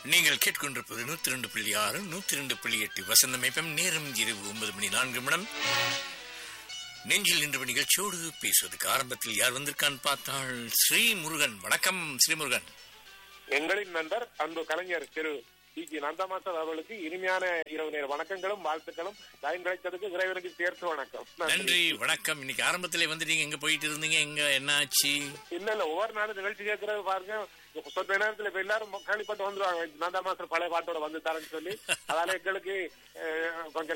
நீங்கள் கேட்கொண்டிருப்பது நூத்தி ரெண்டு புள்ளி ஆறு நூத்தி ரெண்டு புள்ளி எட்டு வசந்தம் எஃப்எம் நேரம் இரவு ஒன்பது மணி நான்கு நிமிடம் நெஞ்சில் நின்ற நிகழ்ச்சியோடு பேசுவதற்கு ஆரம்பத்தில் யார் வந்திருக்கான்னு பார்த்தால் ஸ்ரீமுருகன் வணக்கம் ஸ்ரீமுருகன் எங்களின் நண்பர் அன்பு கலைஞர் திரு டி ஜி நந்தமாசர் அவர்களுக்கு இனிமையான இரவு நேர வணக்கங்களும் வாழ்த்துக்களும் லைன் கிடைத்ததுக்கு இறைவனுக்கு சேர்த்து வணக்கம் நன்றி வணக்கம் இன்னைக்கு ஆரம்பத்திலே வந்துட்டீங்க எங்க போயிட்டு இருந்தீங்க எங்க என்ன ஆச்சு இல்ல இல்ல ஒவ்வொரு நாளும் நிகழ்ச்சி கேட்கறது பாருங்க சொந்த நேரத்துல இப்ப எல்லாரும் கேள்விப்பட்டு வந்துருவாங்க நந்தா மாசம் பழைய பாட்டோட வந்துட்டாருன்னு சொல்லி அதனால எங்களுக்கு அஹ், கொஞ்சம்